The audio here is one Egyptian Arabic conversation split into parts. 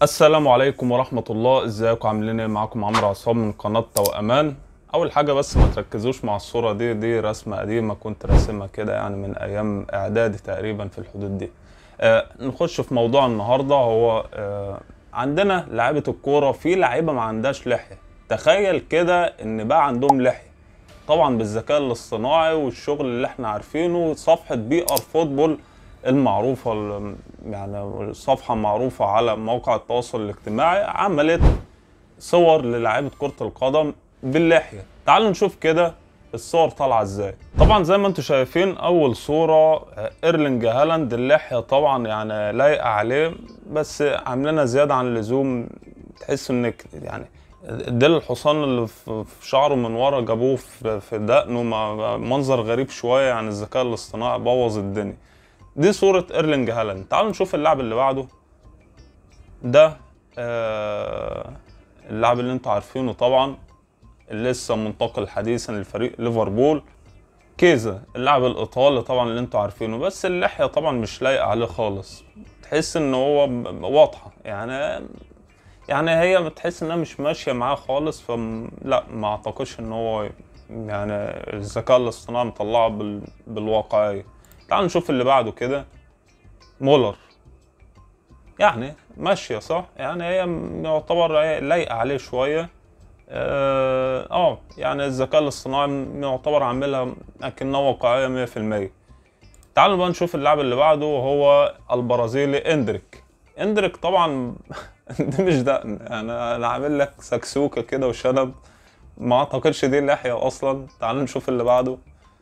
السلام عليكم ورحمة الله ازيكم عاملين ايه معاكم عمرو عصام من قناة توأمان اول حاجة بس ما تركزوش مع الصورة دي دي رسمة قديمة كنت راسمها كده يعني من ايام اعدادي تقريبا في الحدود دي آه نخش في موضوع النهاردة هو آه عندنا لعيبة الكورة في لعيبة ما عندهاش لحية تخيل كده ان بقى عندهم لحية طبعا بالذكاء الاصطناعي والشغل اللي احنا عارفينه صفحة بي ار فوتبول المعروفة ال- يعني صفحة معروفة على مواقع التواصل الاجتماعي عملت صور للاعيبة كرة القدم باللحية تعالوا نشوف كده الصور طالعة ازاي طبعا زي ما انتم شايفين اول صورة آه، ايرلينج هالاند اللحية طبعا يعني لايقة عليه بس عاملينها زيادة عن اللزوم تحس انك يعني ديل الحصان اللي في في شعره من ورا جابوه في في دقنه ما- منظر غريب شوية يعني الذكاء الاصطناعي بوظ الدنيا دي صورة ايرلينج هالاند تعالوا نشوف اللاعب اللي بعده ده آه اللاعب اللي انتوا عارفينه طبعا اللي لسه منتقل حديثا لفريق ليفربول كيزا اللاعب الايطالي طبعا اللي انتوا عارفينه بس اللحية طبعا مش لايقة عليه خالص تحس ان هو م- واضحة يعني يعني هي بتحس انها مش ماشية معاه خالص فلا ما اعتقدش ان هو يعني الذكاء الاصطناعي مطلعه بال... بالواقعية تعال نشوف اللي بعده كده مولر يعني ماشية صح يعني هي م- يعتبر هي لايقة عليه شوية اه آه، يعني الذكاء الاصطناعي م- يعتبر عاملها لكنها واقعية مية في المية تعالوا بقى نشوف اللاعب اللي بعده وهو البرازيلي اندريك اندريك طبعا دي مش دقن يعني انا عامل لك سكسوكة كده وشنب ما اعتقدش دي لحية اصلا تعالوا نشوف اللي بعده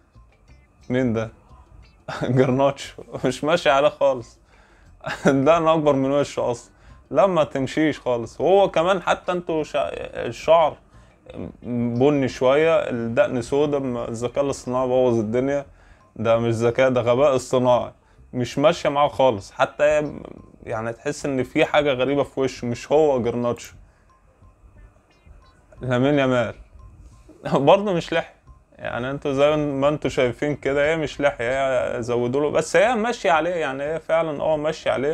مين ده جرناتشو مش ماشي عليه خالص دقن اكبر من وشه اصلا لا ما تمشيش خالص وهو كمان حتى انتوا شع... الشعر بني شويه الدقن سودا م- الذكاء الاصطناعي بوظ الدنيا ده مش ذكاء ده غباء اصطناعي مش ماشيه معاه خالص حتى هي يعني تحس ان في حاجه غريبه في وشه مش هو جرناتشو لامين يامال برضه مش لحية يعني انتوا زي ما انتوا شايفين كده هي مش لحية هي زودوا له بس هي ماشية عليه يعني هي فعلا اه ماشية عليه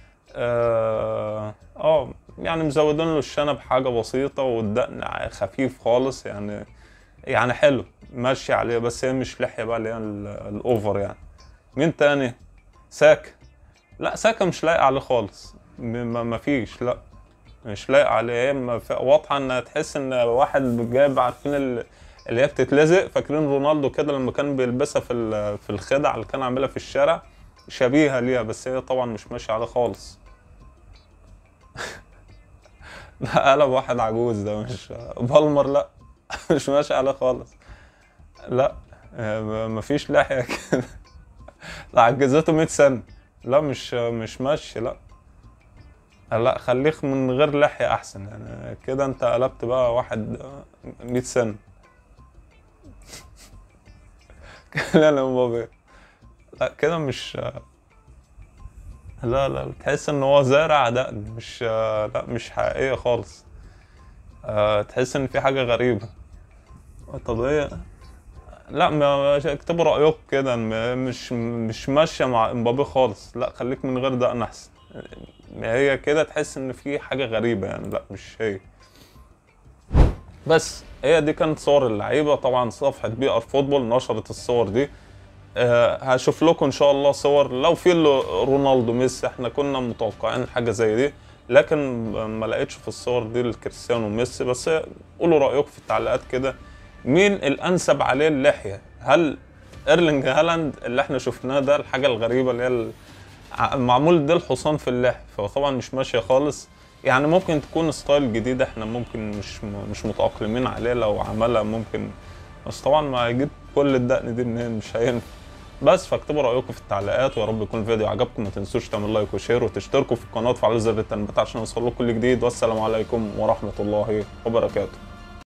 اه اه يعني مزودين له الشنب حاجة بسيطة والدقن خفيف خالص يعني يعني حلو ماشي عليه بس هي مش لحية بقى اللي هي ال- الاوفر يعني مين تاني ساكا لا ساكا مش لايق عليه خالص م- ما ما فيش لا مش لايق عليه هي ما في- واضحة ان تحس ان واحد جايب عارفين ال- اللي هي بتتلزق فاكرين رونالدو كده لما كان بيلبسها في ال- في الخدع اللي كان عاملها في الشارع شبيهة ليها بس هي طبعا مش ماشية عليه خالص ده قلب واحد عجوز ده مش بالمر لا مش ماشي عليه خالص لا آه، مفيش لحية كده ده عجزته 100 سنة لا مش مش ماشي لا لا خليك من غير لحية أحسن يعني كده أنت قلبت بقى واحد آه، 100 سنة لا لا مبابي لا كده مش لا لا تحس ان هو زارع دقن مش لا مش حقيقية خالص آه، تحس ان في حاجة غريبة طب ايه لا ما اكتبوا رأيكم كده م- مش مش ماشية مع امبابي خالص لا خليك من غير دقن احسن هي كده تحس ان في حاجة غريبة يعني لا مش هي بس هي دي كانت صور اللعيبة طبعا صفحة بي ار فوتبول نشرت الصور دي آه، هشوف لكم ان شاء الله صور لو في ال- رونالدو ميسي احنا كنا متوقعين حاجه زي دي لكن ما لقيتش في الصور دي الكريستيانو وميسي بس قولوا رايكم في التعليقات كده مين الانسب عليه اللحيه هل ايرلينج هالاند اللي احنا شفناه ده الحاجه الغريبه اللي هي ال- ع- معمول ده الحصان في اللحيه فهو طبعا مش ماشيه خالص يعني ممكن تكون ستايل جديد احنا ممكن مش مش متاقلمين عليه لو عملها ممكن بس طبعا ما هيجيب كل الدقن دي منين مش هينفع بس فاكتبوا رايكم في التعليقات ويا رب يكون الفيديو عجبكم ما تنسوش تعملوا لايك وشير وتشتركوا في القناه وتفعلوا زر التنبيهات عشان يوصل لكم كل جديد والسلام عليكم ورحمه الله وبركاته